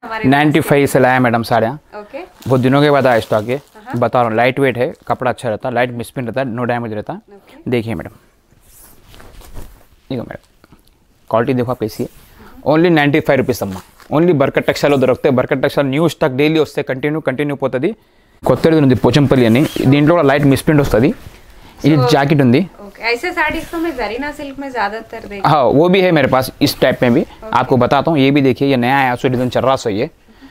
हमारे ninety five से लाया मैडम साड़ियाँ ओके बहुत दिनों के बाद आया स्टॉक ये बता रहा हूँ लाइट वेट है कपड़ा अच्छा रहता है लाइट मिसप्रिंट रहता है नो डैमेज रहता है ओके देखिए मैडम ఇగో మేడం క్వాలిటీ देखो आप ऐसी ఓన్లీ నైంటీ ఫైవ్ రూపీస్ అమ్మా ఓన్లీ బర్కట్ టెక్స్టైల్లో దొరుకుతాయి Barkat textile new stock daily వస్తే కంటిన్యూ కంటిన్యూ పోతుంది కొత్తది ఉంది పోచంపల్లి అని దీంట్లో కూడా లైట్ మిస్ప్రింట్ వస్తుంది ఇది జాకెట్ ఉంది ओके ऐसे साड़ीज तो मैं जरीना सिल्क में ज्यादातर देख हाँ वो भी है मेरे पास इस टाइप में भी आपको बताता हूँ ये भी देखिए ये नया आया सो डिजाइन चल रहा सो ये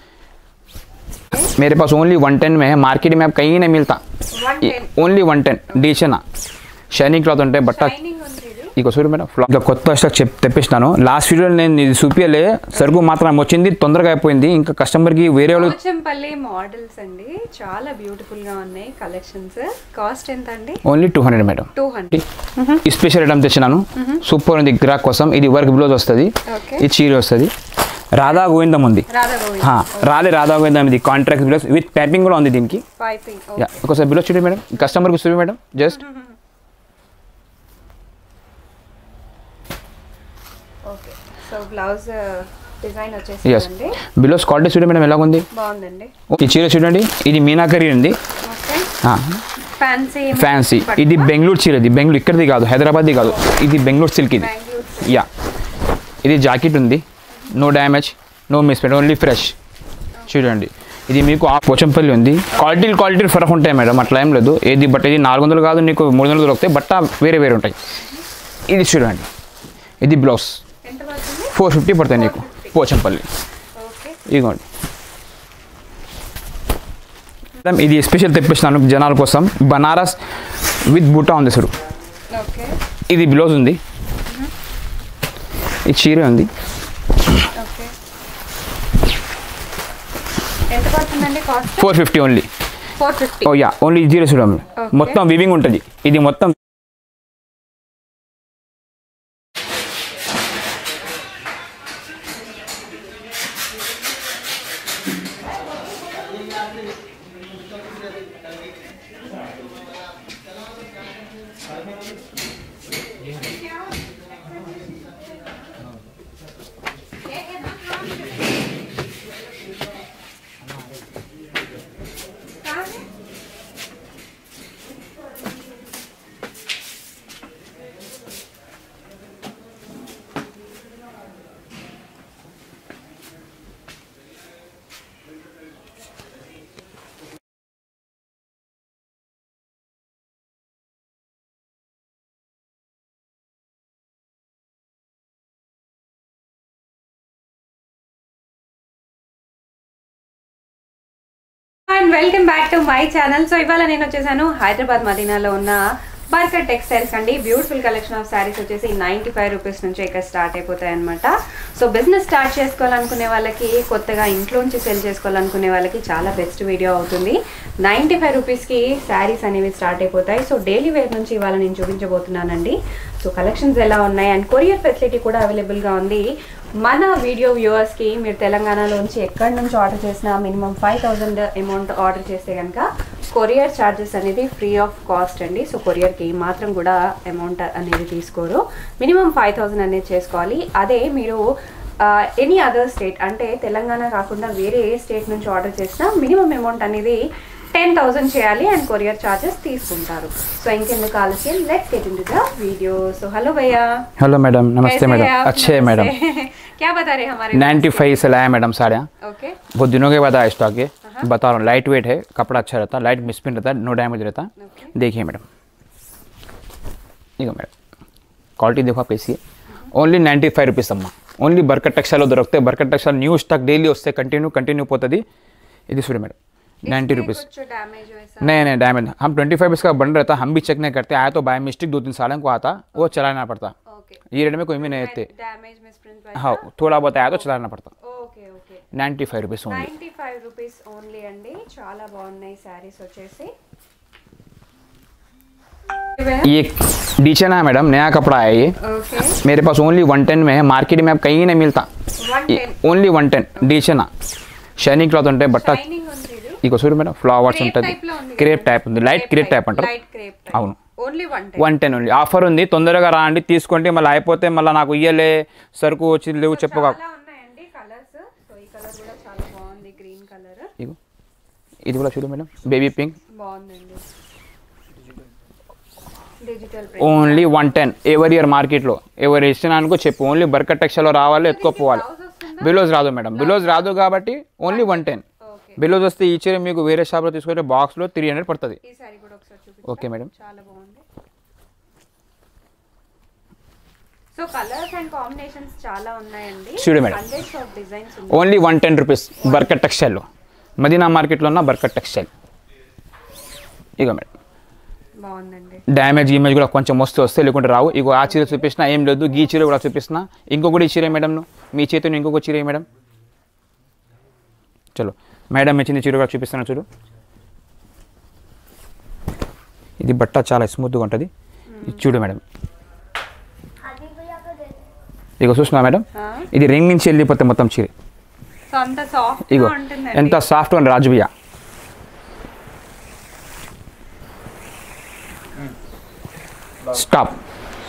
मेरे पास ओनली वन टेन में है मार्केट में आप कहीं नहीं मिलता one ten only one ten డీషన్ షైనింగ్ క్లాత్ ఉంటాయి బట్ట షైనింగ్ ఉంది ఇది ఇక చూడు మేడం ఫ్లా ఇంకా కొత్త స్టాక్ చెప్ తెప్పిస్తాను లాస్ట్ వీడియోలో నేను ఇది చూపించలే సరుకు మాత్రం వచ్చింది తొందరగా అయిపోయింది ఇంకా కస్టమర్కి వేరే వాళ్ళు పోచంపల్లి మోడల్స్ అండి చాలా బ్యూటిఫుల్ గా ఉన్నాయి కలెక్షన్స్ కాస్ట్ ఎంత అండి only two hundred madam two hundred ఈ స్పెషల్ ఐటమ్ తెచ్చినాను సూపర్ ఉంది గ్రాక్ కోసం ఇది వర్క్ బ్లౌజ్ వస్తుంది ఓకే ఇది చీర వస్తుంది రాధా గోవిందం ఉంది రాధా గోవింద్ హా, రాధే రాధా గోవిందం ఇది కాంట్రాక్ట్ బ్లౌజ్ విత్ ప్యాపింగ్ కూడా ఉంది దీనికి పైపింగ్ యా ఒకసారి బ్లౌజ్ చూడండి మేడం కస్టమర్కి చూపి madam just okay so blouse designs వచ్చేసిందండి బ్లౌజ్ క్వాలిటీ చూడండి మేడం ఎలాగుంది బాగుందండి ఈ చీర చూడండి ఇది మీనాకరి ఉంది ఓకే ఆ, ఫ్యాన్సీ ఫ్యాన్సీ ఇది బెంగళూరు చీర ఇది బెంగళూరు ఇక్కడిది కాదు హైదరాబాద్ది కాదు ఇది బెంగళూరు సిల్క్ ఇది బెంగళూరు యా ఇది జాకెట్ ఉంది no damage no misprint only fresh చూడండి ఇది మీకు ఆ పోచంపల్లి ఉంది క్వాలిటీలు క్వాలిటీలు ఫరక్ ఉంటాయి మేడం అట్లా ఏం లేదు ఏది బట్ ఇది నాలుగు వందలు కాదు నీకు మూడు వందలు దొరుకుతాయి బట్ట వేరే వేరే ఉంటాయి ఇది చూడండి ఇది బ్లౌజ్ ఎంత పడుతుంది ఫోర్ ఫిఫ్టీ పడతాయి నీకు పోచంపల్లి ఓకే ఇదిగోండి మేడం ఇది స్పెషల్ తెప్పిస్తున్నాను జనాల కోసం బనారస్ విత్ బూటా ఉంది చూడు ఓకే ఇది బ్లౌజ్ ఉంది ఈ చీర ఉంది ఓకే ఎంత పడుతుందండి cost four fifty only four fifty oh yeah only zero చూడండి Okay. మొత్తం వివింగ్ ఉంటుంది ఇది మొత్తం and welcome back to my channel so ఇవాళ నేను వచ్చేసాను హైదరాబాద్ మదీనాలో ఉన్న బర్కర్ టెక్స్టైల్స్ అండి బ్యూటిఫుల్ కలెక్షన్ ఆఫ్ శారీస్ వచ్చేసి నైంటీ ఫైవ్ రూపీస్ నుంచి ఇక్కడ స్టార్ట్ అయిపోతాయి అనమాట సో బిజినెస్ స్టార్ట్ చేసుకోవాలనుకునే వాళ్ళకి కొత్తగా ఇంట్లోంచి సెల్ చేసుకోవాలనుకునే వాళ్ళకి చాలా బెస్ట్ వీడియో అవుతుంది నైంటీ ఫైవ్ రూపీస్కి శారీస్ అనేవి స్టార్ట్ అయిపోతాయి సో డైలీ వేర్ నుంచి ఇవాళ నేను చూపించబోతున్నానండి సో కలెక్షన్స్ ఎలా ఉన్నాయి అండ్ కొరియర్ ఫెసిలిటీ కూడా అవైలబుల్గా ఉంది మన వీడియో వ్యూవర్స్కి మీరు తెలంగాణలోంచి ఎక్కడి నుంచి ఆర్డర్ చేసినా minimum five thousand amount order చేస్తే కనుక కొరియర్ ఛార్జెస్ అనేది ఫ్రీ ఆఫ్ కాస్ట్ అండి సో కొరియర్కి మాత్రం కూడా అమౌంట్ అనేది తీసుకోరు మినిమం ఫైవ్ థౌజండ్ అనేది చేసుకోవాలి అదే మీరు ఎనీ అదర్ స్టేట్ అంటే తెలంగాణ కాకుండా వేరే ఏ స్టేట్ నుంచి ఆర్డర్ చేసినా మినిమం అమౌంట్ అనేది టెన్ థౌసండ్ చేయాలి అండ్ కొరియర్ ఛార్జెస్ తీసుకుంటారు సో ఇంకెందుకు ఆలస్యం let's get into the video so hello भैया हेलो मैडम नमस्ते कैसे मैडम हैं आप? अच्छे है मैडम नमस्ते। क्या बता रहे हैं हमारे नाइन्टी फाइव से लाया मैडम साड़ियाँ ओके बहुत दिनों के बाद आया स्टॉक ये बता रहा हूँ लाइट वेट है कपड़ा अच्छा रहता है लाइट मिसप्रिंट रहता है नो डैमेज रहता है ओके देखिए मैडम ఇగో మేడం క్వాలిటీ देखो आप ऐसी ఓన్లీ నైంటీ ఫైవ్ రూపీస్ అమ్మా ఓన్లీ బర్కట్ టెక్స్టైల్లో దొరుకుతాయి Barkat textile new stock daily వస్తే కంటిన్యూ कंटिन्यू పోతుంది ఇది చూడు మేడం नाइन्टी रुपीज़ कुछ डैमेज वैसा नहीं नहीं डैमेज हम ट्वेंटी फाइव इसका बन रहता हम भी चेक नहीं करते आया तो बाय मिस्टेक दो तीन सालों को आता वो चलाना पड़ता ओके ये रेट में कोई भी नहीं रहते डैमेज मिसप्रिंट हाँ थोड़ा बहुत आया तो चलाना पड़ता okay okay ninety five rupees only ninety five rupees only అండి చాలా బాగున్నాయి శారీస్ వచ్చేసి ये डीचन है मैडम नया कपड़ा है ये ఓకే मेरे पास ओनली वन टेन में है मार्केट में आप कहीं नहीं मिलता one ten only one ten డీచన్ షైనింగ్ క్లాత్ ఉంటాయి బట్ట షైనింగ్ ఉంది ఇది ఇక చూడు మేడం ఫ్లవర్స్ Crepe ఉంటుంది type లో ఉంది క్రేప్ కదా? టైప్ ఉంది లైట్ క్రేప్ టైప్ అంటారు లైట్ క్రేప్ అవును. Only one ten one ten only offer ఉంది తొందరగా రాండి తీసుకోండి మళ్ళీ అయిపోతే మళ్ళీ నాకు ఇయ్యలే సరుకు వచ్చి లేవు చెప్పగా చాలా ఉన్నాయండి కలర్స్ సో ఈ కలర్ కూడా చాలా చాలా బాగుంది గ్రీన్ కలర్ ఇగో ఇది కూడా చూడు మేడం బేబీ పింక్ బాగుందండి డిజిటల్ ఓన్లీ వన్ టెన్ ఎవరి ఇయర్ మార్కెట్లో ఎవరు ఇచ్చినానుకో చెప్పు ఓన్లీ బర్కట్ టెక్స్టైల్లో రావాలి ఎత్తుకోపోవాలి బ్లౌజ్ వస్తుందా బిలోజ్ రాదు మేడం బిలోజ్ రాదు కాబట్టి only one ten okay blouse వస్తే ఈ చీర మీకు వేరే షాప్లో తీసుకుంటే బాక్స్లో త్రీ హండ్రెడ్ పడుతుంది ఈ సారీ కూడా ఒకసారి చూపించు ఓకే మేడం చాలా బాగుంది సో కలర్స్ అండ్ కాంబినేషన్స్ చాలా ఉన్నాయండి చూడు మేడం. హండ్రెడ్స్ ఆఫ్ డిజైన్స్ ఉన్నాయి only one ten rupees Barkat టెక్స్టైల్లో మదీనా మార్కెట్లో ఉన్న బర్కట్ టెక్స్టైల్ ఇక మేడం బాగుందండి డ్యామేజ్ ఇమేజ్ కూడా కొంచెం వస్తే వస్తే లేకుంటే రావు ఇగో ఆ చీర చూపించిన ఏం లేదు గీ చీర కూడా చూపిస్తున్నా ఇంకొకటి ఈ చీర మేడం మీ చేతిని ఇంకొక చీర మేడం చలో మేడం ఇచ్చిన చీర కూడా చూపిస్తాను చూడు ఇది బట్ట చాలా స్మూత్గా ఉంటుంది ఇది చూడు మేడం ఇగో చూస్తున్నా మేడం ఇది రింగ్ నుంచి వెళ్ళిపోతే మొత్తం చీర సో అంత సాఫ్ట్ ఇగో ఉంటుందండి ఎంత సాఫ్ట్ ఉంది రాజుబియ్య స్టాప్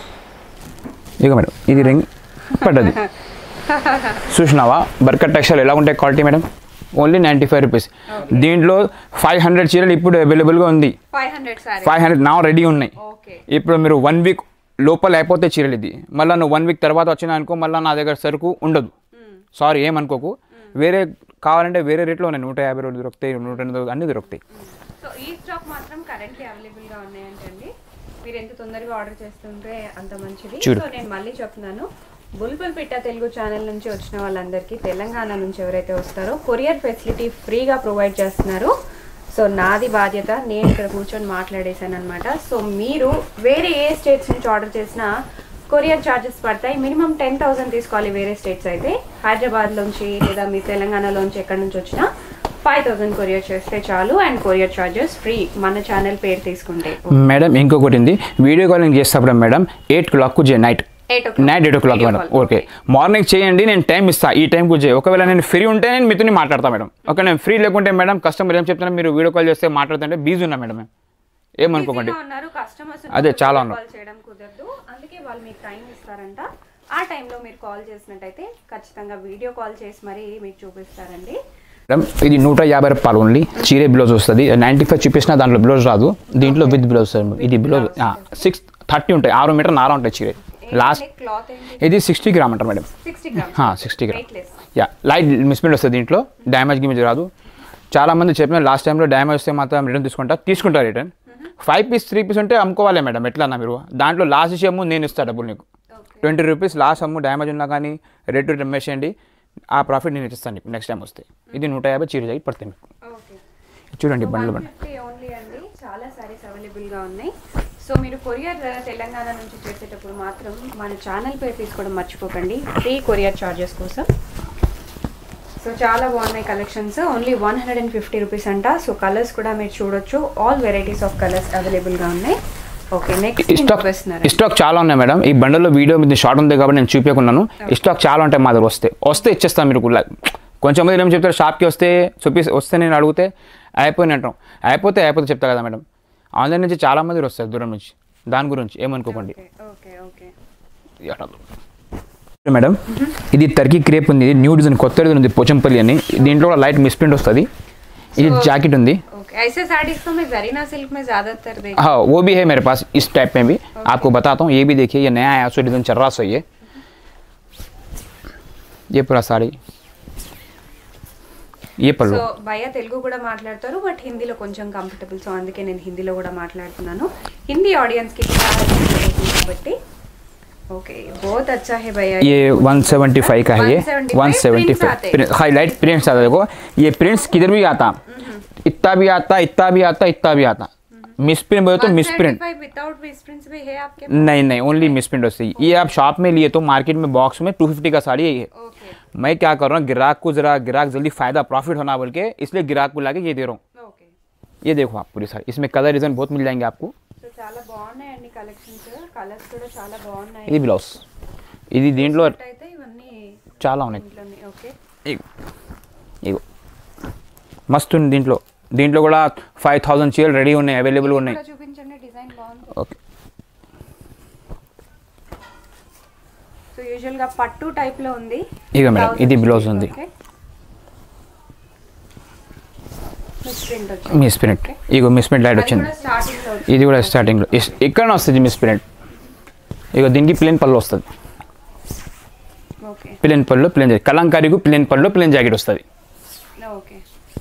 ఇగో మేడం ఇది రింగ్ పడ్డది చూసినావా బర్కట్ టెక్స్టైల్ ఎలా ఉంటాయి quality madam only ninety five rupees దీంట్లో ఫైవ్ హండ్రెడ్ చీరలు ఇప్పుడు అవైలబుల్గా ఉంది five hundred sorry five hundred నా రెడీ ఉన్నాయి ఓకే ఇప్పుడు మీరు వన్ వీక్ లోపల అయిపోతే చీరలు ఇది మళ్ళీ నువ్వు వన్ వీక్ తర్వాత వచ్చినా అనుకో మళ్ళీ నా దగ్గర సరుకు ఉండదు సారీ ఏమనుకోకు వేరే కావాలంటే వేరే రేట్లో ఉన్నాయి నూట యాభై రెండు దొరుకుతాయి నూట ఎనిమిది అన్ని దొరుకుతాయి సో ఈ స్టాక్ మాత్రం కరెంట్లీ అవైలబుల్ గా ఉన్నాయంటండి మీరు ఎంత తొందరగా ఆర్డర్ చేస్తుంటే అంత మంచిది చూడు. సో నేను మళ్ళీ చెప్తున్నాను బుల్బుల్ పిట్ట తెలుగు ఛానల్ నుంచి వచ్చిన వాళ్ళందరికీ తెలంగాణ నుంచి ఎవరైతే వస్తారో కొరియర్ ఫెసిలిటీ ఫ్రీగా ప్రొవైడ్ చేస్తున్నారు సో నాది బాధ్యత నేను ఇక్కడ కూర్చొని మాట్లాడేశాను అనమాట సో మీరు వేరే ఏ స్టేట్స్ నుంచి ఆర్డర్ చేసినా కొరియర్ ఛార్జెస్ పడతాయి మినిమం టెన్ థౌసండ్ తీసుకోవాలి వేరే స్టేట్స్ అయితే హైదరాబాద్ నుంచి లేదా మీ తెలంగాణలోంచి ఎక్కడి నుంచి వచ్చినా ఫైవ్ థౌసండ్ కొరియర్ చేస్తే చాలు అండ్ కొరియర్ ఛార్జెస్ ఫ్రీ మన ఛానల్ పేరు తీసుకుంటే మేడం ఇంకొకటి ఉంది వీడియో కాలింగ్ చేసేటప్పుడు మేడం ఎయిట్ క్లాక్ చే night eight night eight o'clock madam okay morning చేయండి నేను టైం ఇస్తా ఈ టైంకు చేయి ఒకవేళ నేను ఫ్రీ ఉంటే నేను మీతో మాట్లాడతా మేడం ఓకే నేను ఫ్రీ లేకుంటే మేడం కస్టమర్ ఏం చెప్తున్నా మీరు వీడియో కాల్ చేస్తే మాట్లాడుతుంటే బిజీ ఉన్నా మేడం ఏమనుకోకండి ఉన్నారు కస్టమర్స్ అదే, చాలా ఉన్నారు. కాల్ చేయడం కుదరదు అందుకే వాళ్ళు మీకు టైం ఇస్తారంట ఆ టైంలో మీరు కాల్ చేసినట్టయితే ఖచ్చితంగా వీడియో కాల్ చేసి మరీ మీకు చూపిస్తారండి మేడం ఇది నూట యాభై రూపాయలు ఓన్లీ చీరే బ్లౌజ్ వస్తుంది నైంటీ ఫైవ్ చూపించిన దాంట్లో బ్లౌజ్ రాదు దీంట్లో విత్ బ్లౌజ్ వస్తుంది ఇది బ్లౌజ్ సిక్స్ థర్టీ ఉంటాయి ఆరు మీటర్ నారా ఉంటాయి చీరే లాస్ట్ క్లాత్ ఏంటి ఇది సిక్స్టీ గ్రామ్ అంటారు madam sixty grams sixty gram weightless yeah light misprint వస్తుంది దీంట్లో డ్యామేజ్ గిమేజ్ రాదు చాలా మంది చెప్పిన లాస్ట్ టైంలో డ్యామేజ్ వస్తే మాత్రం రిటర్న్ తీసుకుంటా తీసుకుంటారు return five piece three piece ఉంటే అమ్ముకోవాలి మేడం ఎట్లా అన్న మీరు దాంట్లో లాస్ట్ ఇచ్చేమో నేను ఇస్తాను డబ్బులు నీకు ఓకే ట్వంటీ రూపీస్ లాస్ట్ అమ్ము డ్యామేజ్ ఉన్నా కానీ రేట్ రిటర్న్ వేసేయండి ఆ ప్రాఫిట్ నేను ఇస్తాను నీకు నెక్స్ట్ టైం వస్తే ఇది నూట యాభై చీర జాకెట్ పడుతుంది మీకు ఓకే చూడండి బండ్లు బండి ఫిఫ్టీ ఓన్లీ అండి చాలా సారీస్ అవైలబుల్గా ఉన్నాయి సో మీరు కొరియర్ తెలంగాణ నుంచి చేసేటప్పుడు మాత్రం మన ఛానల్ పేరు తీసుకోవడం మర్చిపోకండి ఫ్రీ కొరియర్ చార్జెస్ కోసం సో చాలా బాగున్నాయి collections only one hundred and fifty rupees అంట సో కలర్స్ కూడా మీరు చూడొచ్చు ఆల్ వెరైటీస్ ఆఫ్ కలర్స్ అవైలబుల్గా ఉన్నాయి ఓకే నెక్స్ట్ స్టాక్ చూపిస్తున్నారు స్టాక్ చాలా ఉన్నాయి మేడం ఈ బండల్లో వీడియో మీద షార్ట్ ఉంది కాబట్టి నేను చూపించుకున్నాను స్టాక్ చాలా ఉంటాయి మా దగ్గర వస్తే వస్తే ఇచ్చేస్తాను మీరు కూడా. కొంచెం మంది ఏం చెప్తారు షాప్కి వస్తే చూపి వస్తే నేను అడిగితే అయిపోయిన అంటాం అయిపోతే అయిపోతే చెప్తా కదా మేడం ఆన్లైన్ నుంచి చాలా మంది వస్తారు దూరం నుంచి దాని గురించి ఏమనుకోకండి ఓకే ఓకే మేడం ఇది టర్కీ క్రేప్ ఉంది న్యూ డిజైన్ కొత్త డిజైన్ ఉంది పోచంపల్లి అని దీంట్లో కూడా లైట్ మిస్ప్రింట్ వస్తుంది ఇది జాకెట్ ఉంది ओके ऐसे साड़ीज तो मैं जरीना सिल्क में ज्यादातर देख हाँ वो भी है मेरे पास इस टाइप में भी आपको बताता हूँ ये भी देखिए ये नया आया सो डिजाइन चल रहा सो ये ये पूरा साड़ी ये पल्लू సో భయ్య తెలుగు కూడా మాట్లాడతారు బట్ హిందీలో కొంచెం కంఫర్టబుల్ సో అందుకే నేను హిందీలో కూడా మాట్లాడుతున్నాను హిందీ ఆడియన్స్ కి చాలా helpful అవుతుంది కాబట్టి ఓకే बहुत अच्छा है भैया ये 175 का है ये 175 prints आते हैं। 175 हाईलाइट प्रिंट्स आता है देखो ये प्रिंट्स किधर भी आता इतना भी आता इतना भी आता इतना भी आता मिस प्रिंट बोले तो मिस प्रिंट विदाउट मिसप्रिंट्स भी है आपके नहीं नहीं ओनली मिस प्रिंट होती है ये आप शॉप में लिए तो मार्केट में बॉक्स में 250 का साड़ी है ये ओके मैं क्या कर रहा हूँ ग्राहक को जरा ग्राहक जल्दी फायदा प्रॉफिट होना बोल के इसलिए ग्राहक को लाके ये दे रहा हूँ ఓకే ये देखो आप पूरी साड़ी इसमें कलर डिजाइन बहुत मिल जाएंगे आपको సో చాలా బాగున్నాయండి కలెక్షన్స్ కలర్స్ కూడా చాలా బాగున్నాయి ఇది బ్లౌజ్ ఇది దీంట్లో అయితే ఇవన్నీ చాలా ఉన్నాయి ఇంట్లోనే ఓకే ఇగో ఇగో మస్తు ఉంది దీంట్లో దీంట్లో కూడా ఫైవ్ థౌసండ్ చీరలు రెడీ ఉన్నాయి అవైలబుల్గా ఉన్నాయి ఇక్కడ చూపించండి డిజైన్ బాగుంది ఓకే సో యూజువల్ గా పట్టు టైప్ లో ఉంది ఇక మేడం ఇది బ్లౌజ్ ఉంది ఓకే మిస్ప్రింట్ వచ్చింది మిస్ ప్రింట్ ఇగో మిస్ ప్రింట్ లైట్ అది వచ్చింది కూడా స్టార్టింగ్ లో ఇది కూడా స్టార్టింగ్లో ఇక్కడ వస్తుంది మిస్ ప్రింట్ ఇగో దీనికి ప్లేన్ పళ్ళు వస్తుంది ఓకే ప్లేన్ పళ్ళు ప్లేన్ జాకెట్ కలంకారీకు ప్లేన్ పళ్ళు ప్లేన్ జాకెట్ వస్తుంది ఓకే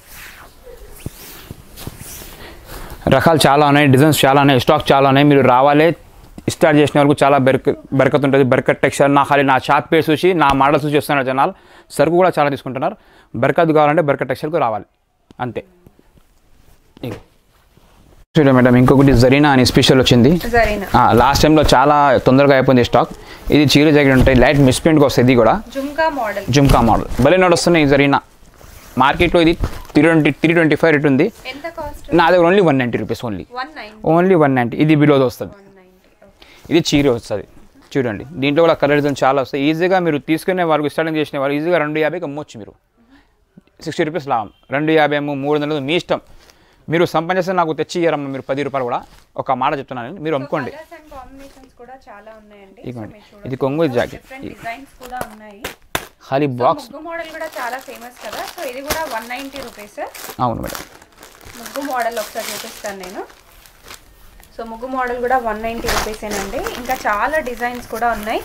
రకాలు చాలా ఉన్నాయి డిజైన్స్ చాలా ఉన్నాయి స్టాక్ చాలా ఉన్నాయి మీరు రావాలి స్టార్ట్ చేసిన వరకు చాలా బెరక బెరకత్ ఉంటుంది బెరకత్ టెక్స్చర్ నా ఖాళీ నా షాప్ పేరు చూసి నా మోడల్ చూసి వస్తున్నారు జనాలు సరుకు కూడా చాలా తీసుకుంటున్నారు బెరకత్ కావాలంటే బెరకత్ టెక్స్చర్కు రావాలి అంతే ఇగో. చూడండి మేడం ఇంకొకటి జరీనా అని స్పెషల్ వచ్చింది జరీనా లాస్ట్ టైంలో చాలా తొందరగా అయిపోయింది స్టాక్ ఇది చీర జాకెట్ ఉంటాయి లైట్ మిస్ప్రింట్కి వస్తుంది ఇది కూడా జుమ్కా మోడల్ జుమ్కా మోడల్ భలే నడుస్తున్నాయి ఈ జరీనా మార్కెట్లో ఇది three twenty three twenty five rate ఉంది ఎంత కాస్ట్ నా దగ్గర only one ninety rupees only one nine only one ninety ఇది బిలోది వస్తుంది వన్ నైన్టీ ఇది చీర వస్తుంది చూడండి దీంట్లో కూడా కలర్ డిజైన్ చాలా వస్తాయి ఈజీగా మీరు తీసుకునే వారికి స్టార్టింగ్ చేసిన వారు ఈజీగా రెండు యాభైకి అమ్మొచ్చు మీరు సిక్స్టీ రూపీస్ లాభం రెండు యాభై అమ్ము మూడు వందలు మీ ఇష్టం మీరు సంపాదిస్తే నాకు తెచ్చి ఇయ్యరమ్మ మీరు పది రూపాయలు కూడా ఒక మాట చెప్తున్నాను నేను. మీరు అమ్ముకోండి కలర్స్ అండ్ కాంబినేషన్స్ కూడా చాలా ఉన్నాయండి ఇదిగోండి. So మీరు చూడొచ్చు. ఇది కొంగు జాకెట్. డిఫరెంట్ డిజైన్స్ కూడా ఉన్నాయి ఖాళీ సో బాక్స్ ముగ్గు మోడల్ కూడా చాలా ఫేమస్ కదా సో ఇది కూడా వన్ నైంటీ రూపీస్ అవును మేడం ముగ్గు మోడల్ ఒకసారి చూపిస్తాను నేను సో ముగ్గు మోడల్ కూడా వన్ నైంటీ రూపీసేనండి ఇంకా చాలా డిజైన్స్ కూడా ఉన్నాయి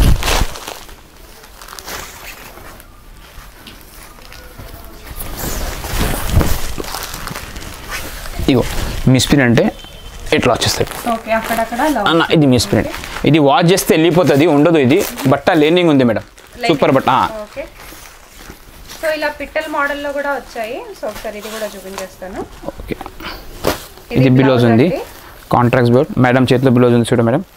ఇగో మిస్పిన్ అంటే ఇట్లా వచ్చేస్తాయి ఓకే అక్కడక్కడ లవ్ అన్న ఇది మిస్ప్రింట్ ఇది వాష్ చేస్తే వెళ్ళిపోతుంది ఉండదు ఇది బట్ట లేనింగ్ ఉంది మేడం సూపర్ బట్ట ఆ. ఓకే సో ఇలా పిట్టల్ మోడల్లో కూడా వచ్చాయి సో ఒకసారి ఇది కూడా చూపించేస్తాను ఓకే ఇది బిలోజ్ ఉంది కాంట్రాక్ట్స్ బోర్డ్ మేడం చేతిలో బిలోజ్ ఉంది చూడ మేడం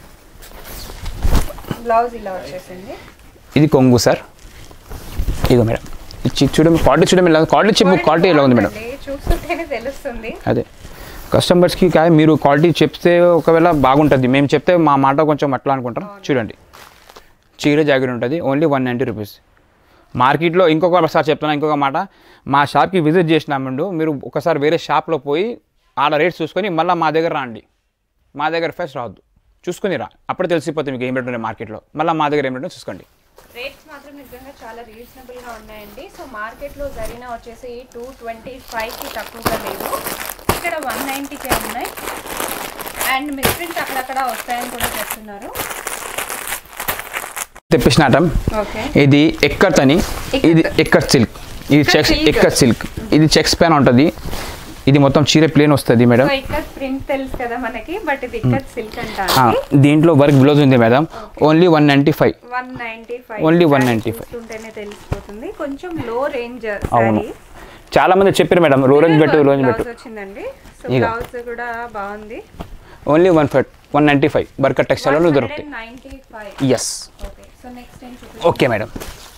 బ్లౌజ్ ఇలా వచ్చేసింది ఇది కొంగు సార్ ఇగో మేడం ఇది చి- చూడండి క్వాలిటీ చూడండి ఇలా క్వాలిటీ చెప్పు క్వాలిటీ ఎలా ఉంది మేడం బాగుందండి. చూస్తుంటేనే తెలుస్తుంది అదే కస్టమర్స్కి కాయ మీరు క్వాలిటీ చెప్తే ఒకవేళ బాగుంటుంది మేము చెప్తే మా మాట కొంచెం అట్లా అనుకుంటాం చూడండి చీర జాకెట్ ఉంటుంది ఓన్లీ వన్ నైంటీ రూపీస్ మార్కెట్లో ఇంకొక సార్ చెప్తున్నా ఇంకొక మాట మా షాప్కి విజిట్ చేసినామండు మీరు ఒకసారి వేరే షాప్లో పోయి ఆడ రేట్స్ చూసుకొని మళ్ళీ మా దగ్గర రండి మా దగ్గర ఫస్ట్ రావద్దు చూసుకొని రా అప్పుడే తెలిసిపోతుంది మీకు ఏం రేట్ ఉంది మార్కెట్లో మళ్ళీ మా దగ్గర ఏం రేట్ ఉందో చూసుకోండి రేట్స్ మాత్రం నిజంగా చాలా రీజనబుల్ గా ఉన్నాయండి సో మార్కెట్ లో జరిగిన వచ్చేసి టూ ట్వంటీ ఫైవ్ కి తక్కువగా లేవు ఇక్కడ వన్ నైన్టీకే ఉన్నాయి అండ్ మిస్ప్రింట్స్ అక్కడక్కడ వస్తాయని కూడా చెప్తున్నారు తెప్పించిన ఐటమ్ ఓకే ఇది ఎక్కత్ అని ఇది ఎక్కత్ సిల్క్ ఇది ikat checks silk. Ikat silk ఇది చెక్స్ పైన ఉంటుంది ఇది మొత్తం చీర ప్లేన్ వస్తుంది మేడం సో ఇక్కడ ప్రింట్ తెలుసు కదా మనకి బట్ ఇది ఇక్కడ సిల్క్ ఆ, అంటారు దీంట్లో వర్క్ బ్లౌజ్ ఉంది madam only one ninety five one ninety five Only 195. చూస్తుంటేనే తెలిసిపోతుంది కొంచెం లో రేంజ్ అవును చాలా మంది చెప్పారు మేడం రో రేంజ్ పెట్టు రో రేంజ్ పెట్టు బ్లౌజ్ వచ్చిందండి సో ఇగో. బ్లౌజ్ కూడా బాగుంది only one five one ninety five Barkat టెక్స్టైల్లో దొరుకుతాయి ninety five yes okay so next ఏం చూపి ఓకే మేడం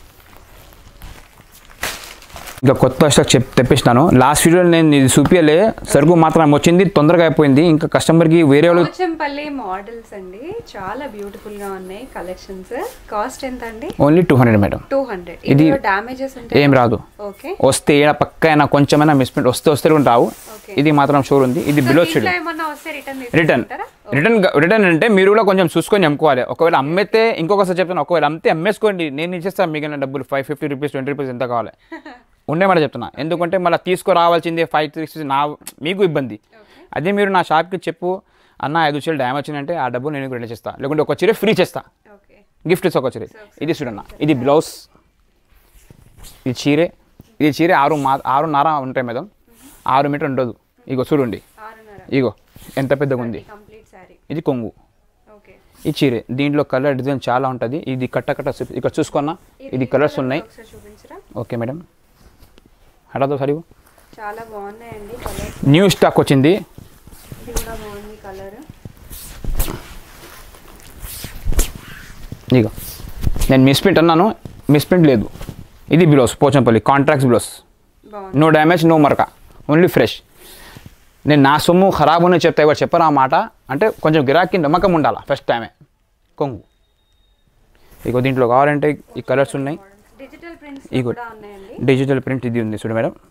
ఇంకా కొత్త స్టాక్ చెప్ తెప్పించినాను లాస్ట్ వీడియోలో నేను ఇది చూపించలే సరుకు మాత్రం వచ్చింది తొందరగా అయిపోయింది ఇంకా కస్టమర్కి వేరే వాళ్ళు పోచంపల్లి మోడల్స్ అండి చాలా బ్యూటిఫుల్ గా ఉన్నాయి కలెక్షన్స్ కాస్ట్ ఎంత అండి only two hundred madam two hundred ఇది ఇది డామేజెస్ ఉంటాయి ఏం రాదు ఓకే వస్తే ఏడ పక్క అయినా కొంచెమైనా మిస్ప్రింట్ వస్తే వస్తే కూడా రావు ఓకే ఇది మాత్రం షూర్ ఉంది ఇది బిలో దీంట్లో చూడండి ఏమన్నా వస్తే రిటర్న్ రిటర్న్ తీసుకుంటారా రిటర్న్ రిటర్న్ అంటే మీరు కూడా కొంచెం చూసుకొని అమ్ముకోవాలి ఒకవేళ అమ్మితే ఇంకొకసారి చెప్తాను ఒకవేళ అమ్మితే అమ్మేసుకోండి నేను ఇచ్చేస్తాను మిగిలిన డబ్బులు five fifty rupees twenty rupees ఎంత కావాలి ఉండే మాట చెప్తున్నా ఎందుకంటే మళ్ళీ తీసుకురావాల్సిందే ఫైవ్ సిక్స్ నా మీకు ఇబ్బంది అదే మీరు నా షాప్కి చెప్పు అన్న ఐదు చీరలు డ్యామేజ్ వచ్చిందంటే ఆ డబ్బు నేను రిటర్న్ చేస్తాను లేకుంటే ఒక చీర ఫ్రీ చేస్తా ఓకే గిఫ్ట్ ఇస్తా ఒక చీర ఇది చూడన్న ఇది బ్లౌజ్ ఇది చీరే ఇది చీరే ఆరు మా ఆరున్నర ఉంటాయి మేడం ఆరు మీటర్ ఉండదు ఇగో చూడండి ఆరున్నర ఇగో ఎంత పెద్దగా ఉంది కంప్లీట్ శారీ ఇది కొంగు ఓకే ఈ చీరే దీంట్లో కలర్ డిజైన్ చాలా ఉంటుంది ఇది కట్ట కట్ట చూపి- ఇక్కడ చూసుకున్నా ఇది కలర్స్ ఉన్నాయి ఒకసారి చూపించరా ఓకే మేడం హడాతో సరి చాలా బాగున్నాయండి కలర్ న్యూ స్టాక్ వచ్చింది ఇది కూడా బాగుంది కలర్ ఇగో నేను మిస్ప్రింట్ అన్నాను మిస్ప్రింట్ లేదు ఇది బ్లౌజ్ పోచంపల్లి కాంట్రాక్ట్స్ బ్లౌజ్ బాగుంది నో డ్యామేజ్ నో మరక ఓన్లీ ఫ్రెష్ నేను నా సొమ్ము ఖరాబ్ అని చెప్తా ఎవరు చెప్పరు ఆ మాట అంటే కొంచెం గిరాకీ నమ్మకం ఉండాలి ఫస్ట్ టైమే కొంగు ఇగో దీంట్లో కావాలంటే ఈ కలర్స్ ఉన్నాయి డిజిటల్ ప్రింట్స్ ఇగో. కూడా ఉన్నాయండి డిజిటల్ ప్రింట్ ఇది ఉంది చూడు మేడం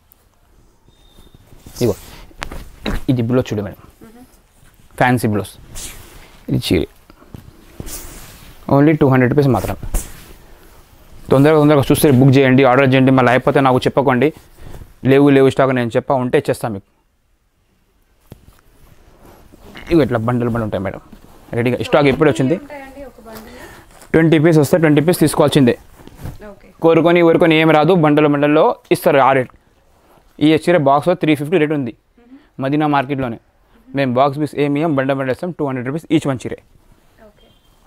ఇగో ఇది బ్లౌజ్ చూడు మేడం ఫ్యాన్సీ బ్లౌజ్ ఇది చీర ఓన్లీ టూ హండ్రెడ్ రూపీస్ మాత్రం తొందరగా తొందరగా చూస్తే బుక్ చేయండి ఆర్డర్ చేయండి మళ్ళీ అయిపోతే నాకు చెప్పకండి లేవు లేవు స్టాక్ నేను చెప్పా ఉంటే ఇచ్చేస్తాను మీకు ఇవి ఇట్లా బండలు బండలు ఉంటాయి మేడం రెడీగా స్టాక్ ఎప్పుడు వచ్చింది ఉంటాయండి ఒక బండిల్ ట్వంటీ పీస్ వస్తే ట్వంటీ పీస్ తీసుకోవాల్సిందే ఓకే కోరుకొని ఊరుకొని ఏం రాదు బండలు బండల్లో ఇస్తారు ఆ రేట్ ఈ చీర బాక్స్లో త్రీ ఫిఫ్టీ రేట్ ఉంది మదీనా మార్కెట్లోనే మేము బాక్స్ పీస్ ఏమి ఇయ్యం, బండ బండ ఇస్తాం two hundred rupees each one చీరే ఓకే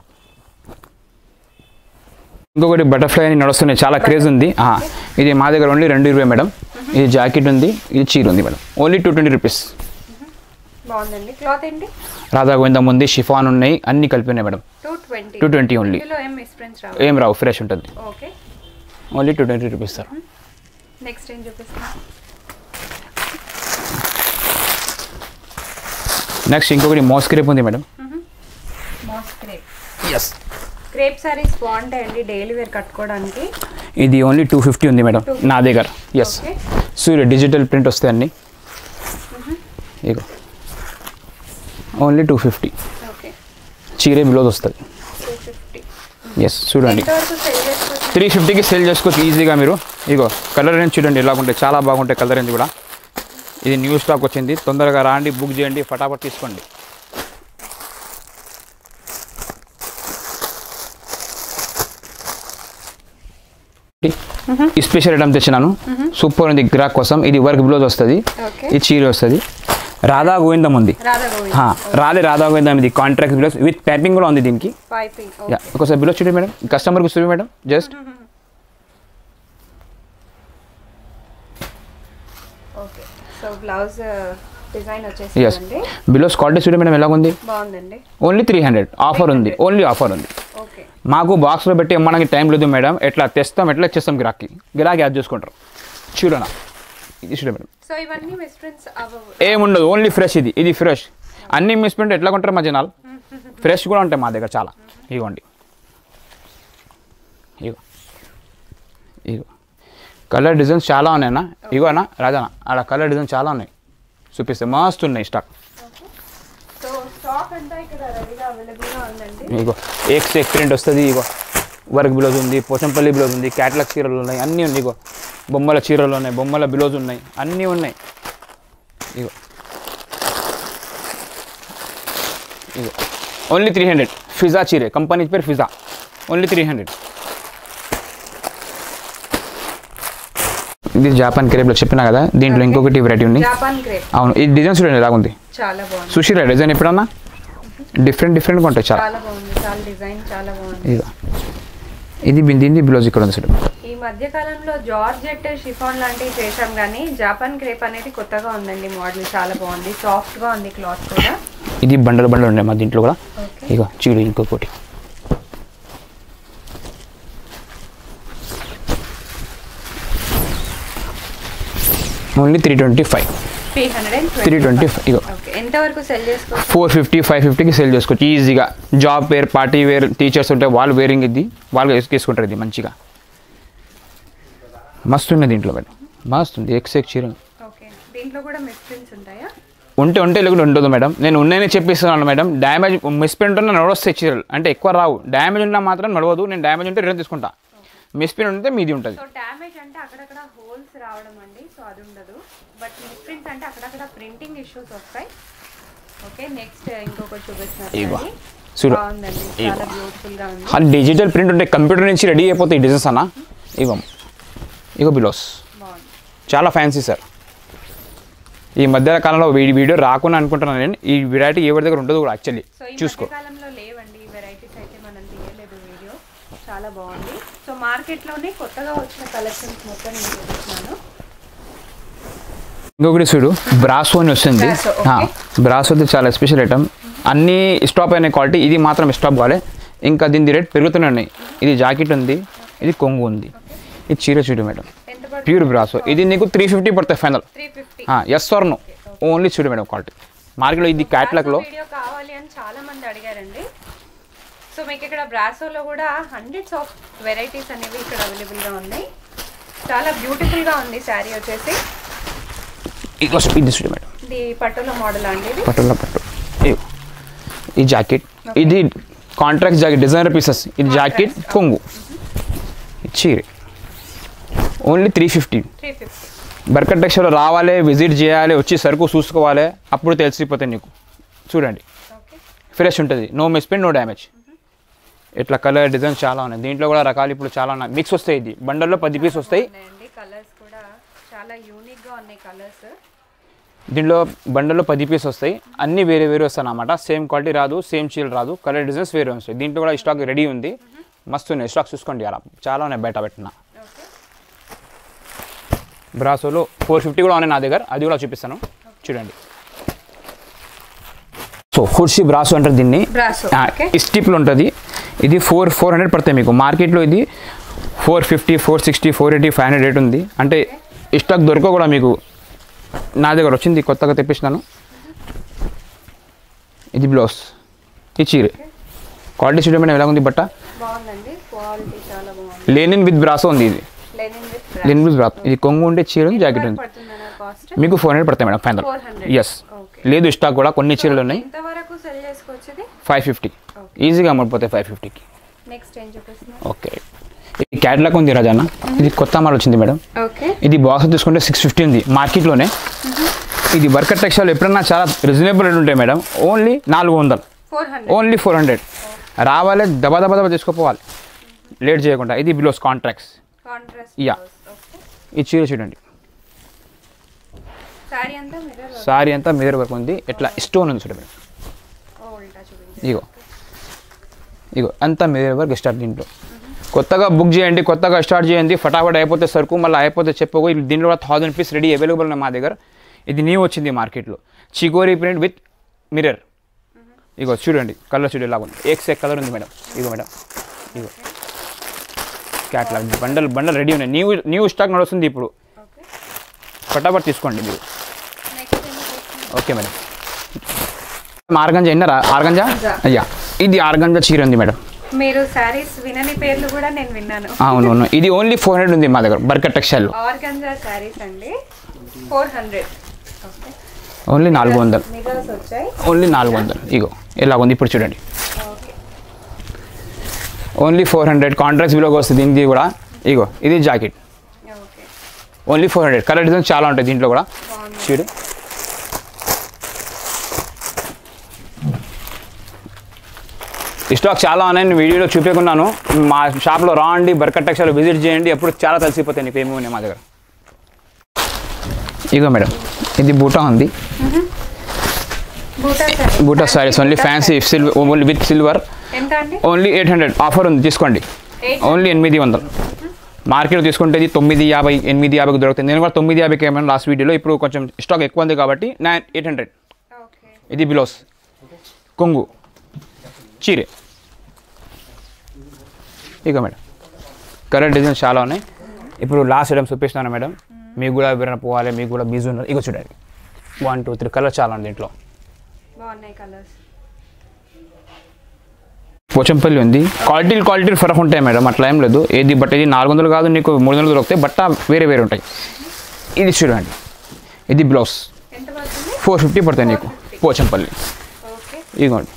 ఇంకొకటి బటర్ఫ్లై అని నడుస్తున్నాయి చాలా క్రేజ్ ఉంది ఆ, ఇది మా దగ్గర ఓన్లీ రెండు ఇరవై మేడం ఇది జాకెట్ ఉంది ఇది చీర ఉంది madam only two twenty rupees బాగుందండి క్లాత్ ఏంటి రాధా గోవిందం ఉంది షిఫాన్ ఉన్నాయి అన్ని కలిపి ఉన్నాయి madam two twenty two twenty only ఇందులో ఏం మిస్ప్రింట్స్ రావు ఏం రావు ఫ్రెష్ ఉంటుంది okay only two twenty rupees sir next ఏం చూపిస్తున్నా నెక్స్ట్ ఇంకొకటి మోస్ క్రేప్ ఉంది madam moss crepe yes crepe sarees బాగుంటాయండి డైలీ వేర్ కట్టుకోవడానికి ఇది ఓన్లీ టూ ఫిఫ్టీ ఉంది మేడం నా దగ్గర yes okay Surya digital print వస్తాయి అన్ని ఇగో ఓన్లీ టూ ఫిఫ్టీ ఓకే చీరే బ్లౌజ్ వస్తుంది టూ ఫిఫ్టీ ఎస్ చూడండి ఎంతవరకు సెల్ చేసుకోవచ్చు త్రీ ఫిఫ్టీకి సేల్ చేసుకోవచ్చు ఈజీగా మీరు ఇగో కలర్ రేంజ్ చూడండి ఎలాగుంటాయి చాలా బాగుంటాయి కలర్ రేంజ్ కూడా ఇది న్యూ స్టాక్ వచ్చింది తొందరగా రాండి బుక్ చేయండి ఫటాఫట్ తీసుకోండి ఈ స్పెషల్ ఐటమ్ తెచ్చినాను సూపర్ ఉంది గ్రాక్ కోసం ఇది వర్క్ బ్లౌజ్ వస్తుంది ఓకే ఇది చీర వస్తుంది రాధా గోవిందం ఉంది రాధా గోవింద్ హా, రాధే రాధా గోవిందం ఇది కాంట్రాక్ట్ బ్లౌజ్ విత్ ప్యాపింగ్ కూడా ఉంది దీనికి పైపింగ్ యా ఒకసారి బ్లౌజ్ చూడండి మేడం కస్టమర్కి చూడండి madam just okay so blouse designs వచ్చేసిందండి బ్లౌజ్ క్వాలిటీ చూడండి మేడం ఎలాగుంది బాగుందండి ఓన్లీ త్రీ హండ్రెడ్ ఆఫర్ ఉంది ఓన్లీ ఆఫర్ ఉంది ఓకే మాకు బాక్స్లో పెట్టి ఇమ్మడానికి టైం లేదు మేడం ఎట్లా తెస్తాం ఎట్లా ఇచ్చేస్తాం గిరాకీ గిరాకీ యాడ్ చేసుకుంటారు చూడనా ఇది చూడండి మేడం సో ఇవన్నీ మిస్ప్రింట్స్ అవ్వవు ఏముండదు ఓన్లీ ఫ్రెష్ ఇది ఇది ఫ్రెష్ అన్ని మిస్ప్రింట్ ఎట్లా కొంటారు మా జనాలు ఫ్రెష్ కూడా ఉంటాయి మా దగ్గర చాలా ఇగోండి ఇగో ఇగో కలర్ డిజైన్స్ చాలా ఉన్నాయన్నా ఇగోనా రాజానా ఆడ కలర్ డిజైన్ చాలా ఉన్నాయి చూపిస్తే మస్తు ఉన్నాయి స్టాక్ సో స్టాక్ అంతా ఇక్కడ రెడీగా అవైలబుల్గా ఉందండి ఇగో ఎక్స్ ఎక్ ప్రింట్ వస్తుంది ఇగో వర్క్ బ్లౌజ్ ఉంది పోచంపల్లి బ్లౌజ్ ఉంది క్యాట్లాగ్ చీరలు ఉన్నాయి అన్నీ ఉన్నాయి ఇగో బొమ్మల చీరలు ఉన్నాయి బొమ్మల బ్లౌజ్ ఉన్నాయి అన్నీ ఉన్నాయి ఇగో ఇగో ఓన్లీ త్రీ హండ్రెడ్ ఫిజా చీరే కంపెనీ పేరు ఫిజా ఓన్లీ త్రీ హండ్రెడ్ ఇది జాపాన్ క్రేప్లో చెప్పినా కదా దీంట్లో ఇంకొకటి వెరైటీ ఉంది జాపాన్ క్రేప్ అవును ఈ డిజైన్ చూడండి ఎలాగుంది చాలా బాగుంది సుషిరా డిజైన్ ఎప్పుడన్నా డిఫరెంట్ డిఫరెంట్గా ఉంటాయి చాలా చాలా బాగుంది చాలా డిజైన్ చాలా బాగుంది ఇదిగో ఇది బిందింది బ్లౌజ్ ఇక్కడ ఉంది చూడండి ఈ మధ్య కాలంలో జార్జెట్ షిఫాన్ లాంటివి చేశాం కానీ జాపాన్ క్రేప్ అనేది కొత్తగా ఉందండి మోడల్ చాలా బాగుంది సాఫ్ట్ గా ఉంది క్లాత్ కూడా ఇది బండలు బండలు ఉన్నాయి మా దీంట్లో కూడా ఓకే ఇగో చూడు ఇంకొకటి only three twenty five three hundred and three twenty five ఇగో ఓకే ఎంతవరకు సెల్ చేసుకోవచ్చు ఫోర్ ఫిఫ్టీ ఫైవ్ ఫిఫ్టీకి సేల్ చేసుకోవచ్చు ఈజీగా job wear party wear teachers ఉంటే వాళ్ళు వేరింగ్ ఇది వాళ్ళు వేసుకుంటారు ఇది మంచిగా మస్తు ఉంది దీంట్లో మేడం మస్తు ఉంది ఎక్స్ ఎక్స్ చీర ఓకే దీంట్లో కూడా మిస్ప్రింట్స్ ఉంటాయా ఉంటే ఉంటే లేకుండా ఉండదు మేడం నేను ఉన్నాయని చెప్పిస్తున్నాను మేడం డ్యామేజ్ మిస్ప్రింట్ ఉన్న నడవస్తాయి చీరలు అంటే ఎక్కువ రావు డ్యామేజ్ ఉన్నా మాత్రం నడవదు నేను డ్యామేజ్ ఉంటే రిటర్న్ తీసుకుంటా మిస్ప్రింట్ ఉంటే మీది ఉంటుంది సో డ్యామేజ్ అంటే అక్కడక్కడ హోల్స్ రావడం అండి సో అది ఉండదు బట్ మిస్ప్రింట్స్ అంటే అక్కడక్కడ ప్రింటింగ్ ఇష్యూస్ వస్తాయి ఓకే నెక్స్ట్ ఇంకొకటి ఇగో. చూపిస్తున్నారు చూడు. బాగుందండి చాలా బ్యూటిఫుల్ గా ఉంది అది డిజిటల్ ప్రింట్ ఉంటే కంప్యూటర్ నుంచి రెడీ అయిపోతాయి ఈ డిజైన్స్ అన్న ఇగో ఇగో బిలోస్ బాగుంది చాలా ఫ్యాన్సీ సార్ ఈ మధ్య కాలంలో ఈ వీడియో రాకుండా అనుకుంటున్నాను నేను ఈ వెరైటీ ఎవరి దగ్గర ఉండదు కూడా యాక్చువల్లీ సో ఈ చూసుకో మధ్యకాలంలో లేవండి ఈ వెరైటీస్ అయితే మనం తీయలేదు వీడియో చాలా బాగుంది సో మార్కెట్లోనే కొత్తగా వచ్చిన కలెక్షన్స్ మొత్తం నేను చూపిస్తున్నాను ఇంకొకటి చూడు బ్రాసో అని వస్తుంది Brasso, okay. బ్రాసో అయితే చాలా స్పెషల్ ఐటమ్ అన్ని స్టాప్ అయిన క్వాలిటీ ఇది మాత్రం స్టాప్ కావాలి ఇంకా దీని రేట్ పెరుగుతూనే ఉన్నాయి ఇది జాకెట్ ఉంది ఇది కొంగు ఉంది ఇది చీర చూడు మేడం ఎంత పడుతుంది ప్యూర్ బ్రాసో ఇది నీకు త్రీ ఫిఫ్టీ పడుతుంది final three fifty yes or no only చూడు మేడం క్వాలిటీ మార్కెట్లో ఇది క్యాట్లాగ్లో వీడియో కావాలి అని చాలా మంది అడిగారండి సో మీకు ఇక్కడ బ్రాసోలో కూడా హండ్రెడ్స్ ఆఫ్ వెరైటీస్ అనేవి ఇక్కడ అవైలబుల్ గా ఉన్నాయి చాలా బ్యూటిఫుల్ గా ఉంది శారీ వచ్చేసి ఇది ఇది చూడు మేడం ఇది పట్టుల మోడల్ అండి ఇది పట్టులో పట్టు ఇగో. ఈ జాకెట్ ఇది కాంట్రాక్ట్ జాకెట్ డిజైనర్ పీసెస్ ఇది జాకెట్ కొంగు ఇది చీర only three fifty three fifty Barkat textile రావాలి విజిట్ చేయాలి వచ్చి సరుకు చూసుకోవాలి అప్పుడు తెలిసిపోతాయి నీకు చూడండి ఓకే ఫ్రెష్ ఉంటుంది నో మిస్పెండ్ నో డ్యామేజ్ ఇట్లా కలర్ డిజైన్ చాలా ఉన్నాయి దీంట్లో కూడా రకాలు ఇప్పుడు చాలా ఉన్నాయి మిక్స్ వస్తాయి ఇది బండల్లో పది పీస్ వస్తాయి ఉన్నాయండి కలర్స్ కూడా చాలా యూనిక్ గా ఉన్నాయి కలర్స్ దీంట్లో బండల్లో పది పీస్ వస్తాయి అన్ని వేరే వేరే వస్తాయి అన్నమాట సేమ్ క్వాలిటీ రాదు సేమ్ చీల్ రాదు కలర్ డిజైన్స్ వేరే వస్తాయి దీంట్లో కూడా స్టాక్ రెడీ ఉంది మస్తు ఉన్నాయి స్టాక్ చూసుకోండి అలా చాలా ఉన్నాయి బయట పెట్టిన ఓకే బ్రాసోలో ఫోర్ ఫిఫ్టీ కూడా ఉన్నాయి నా దగ్గర అది కూడా చూపిస్తాను చూడండి సో హుర్షి బ్రాసో అంటారు దీన్ని బ్రాసో ఓకే స్టిప్లు ఉంటుంది ఇది ఫోర్ ఫోర్ హండ్రెడ్ పడతాయి మీకు మార్కెట్లో ఇది four fifty four sixty four eighty five hundred rate ఉంది అంటే స్టాక్ దొరక కూడా మీకు నా దగ్గర వచ్చింది కొత్తగా తెప్పించినాను ఇది బ్లౌజ్ ఈ చీర క్వాలిటీ చూడమని ఎలా ఉంది బట్ట బాగుందండి క్వాలిటీ చాలా బాగుంది లేనిన్ విత్ బ్రాసో ఉంది ఇది linen with linen with brasso ఇది కొంగు ఉండే చీర ఉంది జాకెట్ ఉంది పడుతుందన్న కాస్ట్ మీకు ఫోర్ హండ్రెడ్ పడతాయి మేడం ఫైనల్ 400 ఎస్ ఓకే లేదు స్టాక్ కూడా కొన్ని చీరలు ఉన్నాయి ఎంత వరకు సెల్ చేసుకోవచ్చుది ఫైవ్ ఫిఫ్టీ ఈజీగా అమ్ముడిపోతాయి ఫైవ్ ఫిఫ్టీకి నెక్స్ట్ ఏం చూపిస్తున్నారు ఓకే ఇది క్యాట్లాగ్ ఉంది రాజన్న ఇది కొత్త మాల్ వచ్చింది మేడం ఓకే ఇది బాక్స్ తీసుకుంటే సిక్స్ ఫిఫ్టీ ఉంది మార్కెట్లోనే ఇది వర్కర్ టెక్స్టైల్ ఎప్పుడన్నా చాలా రీజనబుల్ రేట్ ఉంటాయి మేడం ఓన్లీ నాలుగు వందలు four hundred only four hundred రావాలి దబా దబా దబా తీసుకుపోవాలి లేట్ చేయకుండా ఇది blouse contracts contrast Yeah. Okay ఈ చీర చూడండి సారీ అంతా మిర్రర్ సారీ అంతా మిర్రర్ వర్క్ ఉంది ఇట్లా స్టోన్ ఉంది చూడండి మేడం ఉల్టా చూపించండి ఇగో ఇగో అంతా మిర్రర్ వర్క్ స్టార్ట్ దీంట్లో కొత్తగా బుక్ చేయండి కొత్తగా స్టార్ట్ చేయండి ఫటాఫట్ అయిపోతే సరుకు మళ్ళీ అయిపోతే చెప్పకు ఇది దీంట్లో కూడా థౌసండ్ పీస్ రెడీ అవైలబుల్ ఉన్నాయి మా దగ్గర ఇది న్యూ వచ్చింది మార్కెట్లో చిగోరీ ప్రింట్ విత్ మిర్రర్ ఇగో చూడండి కలర్ చూడండి లాగా ఉంది ఎక్స్ ఎక్ కలర్ ఉంది మేడం ఇగో మేడం ఇగో క్యాట్లాగ్ బండల్ బండల్ రెడీ ఉన్నాయి న్యూ న్యూ స్టాక్ నడుస్తుంది ఇప్పుడు ఓకే ఫటాఫట్ తీసుకోండి మీరు నెక్స్ట్ ఏం చూపిస్తున్నారు ఓకే మేడం ఆర్గంజా ఎన్నరా ఆర్గంజా ఆర్గంజా. అయ్యా ఇది ఆర్గంజా చీర ఉంది మేడం మీరు శారీస్ వినని పేర్లు కూడా నేను విన్నాను అవును అవును ఇది ఓన్లీ ఫోర్ హండ్రెడ్ ఉంది మా దగ్గర బర్కర్ టెక్స్టైల్లో ఆర్గంజా శారీస్ అండి ఫోర్ హండ్రెడ్ ఓకే ఓన్లీ నాలుగు వందలు మిర్రర్స్ వచ్చాయి ఓన్లీ నాలుగు వందలు ఇగో ఇలా ఉంది ఇప్పుడు చూడండి okay only four hundred contracts బిలోకి వస్తుంది దీనికి కూడా ఇగో ఇది jacket okay only four hundred colour design చాలా ఉంటాయి దీంట్లో కూడా బాగుంది చూడు ఈ స్టాక్ చాలా ఉన్నాయి నేను వీడియోలో చూపించుకున్నాను మా షాప్లో రాండి బర్కర్ టెక్స్టైల్ విజిట్ చేయండి ఎప్పుడు చాలా తెలిసిపోతాయి నీకు ఏమి ఉన్నాయి మా దగ్గర ఇగో మేడం ఇది బూటా ఉంది buta sari buta saris only fancy silver only with silver ఎంత అండి ఓన్లీ ఎయిట్ హండ్రెడ్ ఆఫర్ ఉంది తీసుకోండి ఎయిట్ ఓన్లీ ఎనిమిది వందలు మార్కెట్లో తీసుకుంటే ఇది తొమ్మిది యాభై ఎనిమిది యాభైకి దొరుకుతుంది నేను కూడా తొమ్మిది యాభైకి ఏమైనా లాస్ట్ వీడియోలో ఇప్పుడు కొంచెం స్టాక్ ఎక్కువ ఉంది కాబట్టి నైన్ ఎయిట్ హండ్రెడ్ ఓకే ఇది బిలోస్ కొంగు చీరే ఇక మేడం కలర్ డిజైన్ చాలా ఉన్నాయి ఇప్పుడు లాస్ట్ ఐటమ్ చూపిస్తున్నాను మేడం మీకు కూడా ఎవరైనా పోవాలి మీకు కూడా బిజీ ఉన్నారు ఇక చూడండి వన్ టూ త్రీ కలర్ చాలా ఉంది దీంట్లో బాగున్నాయి కలర్స్ పోచంపల్లి ఉంది క్వాలిటీ క్వాలిటీ ఫరక్ ఉంటాయి మేడం అట్లా ఏం లేదు ఏది బట్ ఇది నాలుగు వందలు కాదు నీకు మూడు వందలు దొరుకుతాయి బట్ట వేరే వేరే ఉంటాయి ఇది చూడండి ఇది బ్లౌజ్ ఎంత పడుతుంది ఫోర్ ఫిఫ్టీ పడతాయి నీకు పోచంపల్లి ఓకే ఇదిగోండి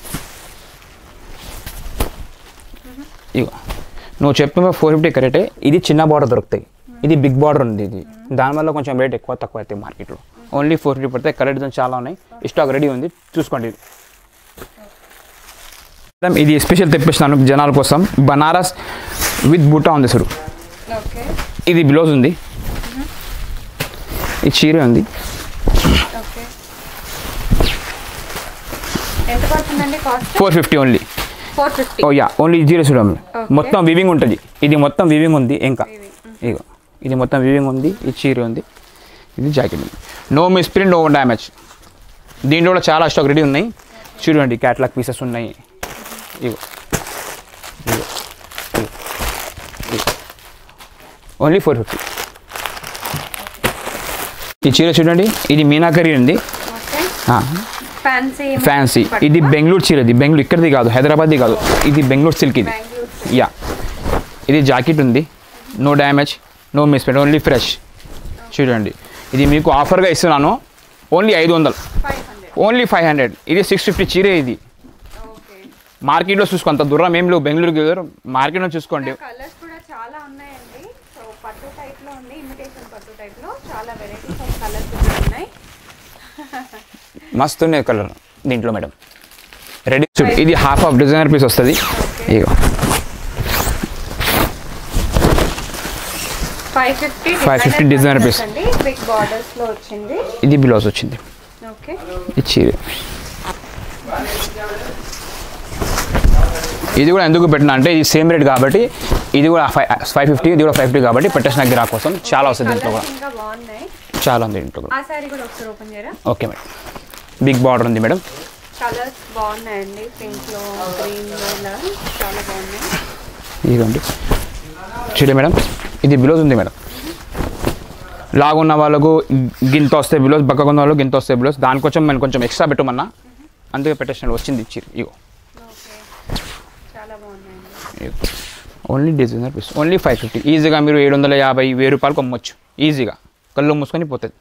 ఇగో నువ్వు చెప్పిన ఫోర్ ఫిఫ్టీ కరెక్టే ఇది చిన్న బార్డర్ దొరుకుతాయి ఇది బిగ్ బార్డర్ ఉంది ఇది దానివల్ల కొంచెం రేట్ ఎక్కువ తక్కువ అవుతాయి మార్కెట్లో ఓన్లీ ఫోర్ ఫిఫ్టీ పడతాయి కలర్ డిజైన్ చాలా ఉన్నాయి స్టాక్ రెడీ ఉంది చూసుకోండి ఇది మేడం, ఇది స్పెషల్ తెప్పిస్తున్నాను జనాల కోసం బనారస్ విత్ బూటా ఉంది సార్ ఓకే ఇది బ్లౌజ్ ఉంది ఈ చీర ఉంది ఓకే ఎంత పడుతుందండి cost four fifty only four fifty oh yeah only zero చూడండి Okay. మొత్తం వివింగ్ ఉంటుంది ఇది మొత్తం వివింగ్ ఉంది ఇంకా ఇగో ఇది మొత్తం వివింగ్ ఉంది ఈ చీర ఉంది ఇది జాకెట్ ఉంది నో మిస్ప్రింట్ నో డ్యామేజ్ దీంట్లో కూడా చాలా స్టాక్ రెడీ ఉన్నాయి చూడండి క్యాట్లాగ్ పీసెస్ ఉన్నాయి ఇగో ఇగో ఓన్లీ ఫోర్ ఫిఫ్టీ ఈ చీర చూడండి ఇది మీనాకరి ఉంది ఓకే ఆ, ఫ్యాన్సీ ఫ్యాన్సీ ఇది బెంగళూరు చీర ఇది బెంగళూరు ఇక్కడిది కాదు హైదరాబాద్ది కాదు ఇది బెంగళూరు సిల్క్ ఇది బెంగళూరు యా ఇది జాకెట్ ఉంది no damage no misprint only fresh చూడండి ఇది మీకు ఆఫర్గా ఇస్తున్నాను ఓన్లీ ఐదు వందలు five hundred only five hundred ఇది సిక్స్ ఫిఫ్టీ చీరే ఇది ఓకే మార్కెట్లో చూసుకో అంత దూరం ఏం లేవు బెంగళూరుకి మార్కెట్లో చూసుకోండి కలర్స్ కూడా చాలా ఉన్నాయండి సో పట్టు టైప్ లో ఉంది ఇమిటేషన్ పట్టు టైప్ లో చాలా చాలా వెరైటీస్ ఆఫ్ కలర్స్ ఉన్నాయి మస్తు ఉన్నాయి కలర్ దీంట్లో మేడం రెడీ చూడు ఇది హాఫ్ ఆఫ్ డిజైనర్ పీస్ వస్తుంది ఇగో ఫైవ్ ఫిఫ్టీ 550 designer piece. అండి బిగ్ బార్డర్స్ లో వచ్చింది ఇది బ్లౌజ్ వచ్చింది ఓకే ఇచ్చి ఇది కూడా ఎందుకు పెట్టినా అంటే ఇది సేమ్ రేట్ కాబట్టి ఇది కూడా ఫైవ్ ఫైవ్ ఫిఫ్టీ ఇది కూడా ఫైవ్ ఫిఫ్టీ కాబట్టి పెట్టేసిన గిరా కోసం చాలా వస్తుంది దీంట్లో కూడా కలర్స్ ఇంకా బాగున్నాయి చాలా ఉంది దీంట్లో కూడా ఆ సారీ కూడా ఒకసారి ఓపెన్ చేయరా ఓకే మేడం బిగ్ బార్డర్ ఉంది మేడం కలర్స్ బాగున్నాయండి పింక్ లో గ్రీన్ లో ఇలా చాలా బాగున్నాయి ఇదిగోండి చూడే మేడం ఇది బ్లౌజ్ ఉంది మేడం లాగున్న వాళ్ళకు గింత వస్తే బ్లౌజ్ బక్కగా ఉన్న వాళ్ళకు గింత వస్తే బ్లౌజ్ దానికొంచెం మేము కొంచెం ఎక్స్ట్రా పెట్టమన్నా అందుకే పెట్టేసిన వచ్చింది ఇచ్చి ఇగో ఓకే చాలా బాగున్నాయండి ఇగో. Only designer piece only five fifty ఈజీగా మీరు ఏడు వందల యాభై వెయ్యి రూపాయలకు అమ్మొచ్చు ఈజీగా కళ్ళు మూసుకొని పోతుంది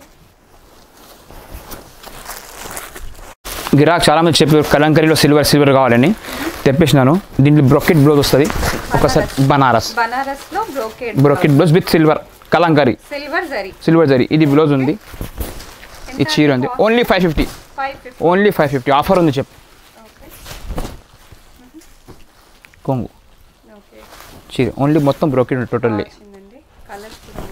గిరాక్ చాలా మంది చెప్పారు కలంకరీలో సిల్వర్ సిల్వర్ కావాలని తెప్పించినాను దీంట్లో బ్రొకెట్ బ్లౌజ్ వస్తుంది ఒకసారి బనారస్ బనారస్ లో brocade brocade blouse with silver kalamkari silver zari silver zari ఇది బ్లౌజ్ ఉంది ఈ చీర ఉంది only five fifty five fifty only five fifty offer ఉంది చెప్పు ఓకే కొంగు ఓకే చీర ఓన్లీ మొత్తం బ్రోకెట్ టోటల్లీ వచ్చిందండి కలర్స్ కూడా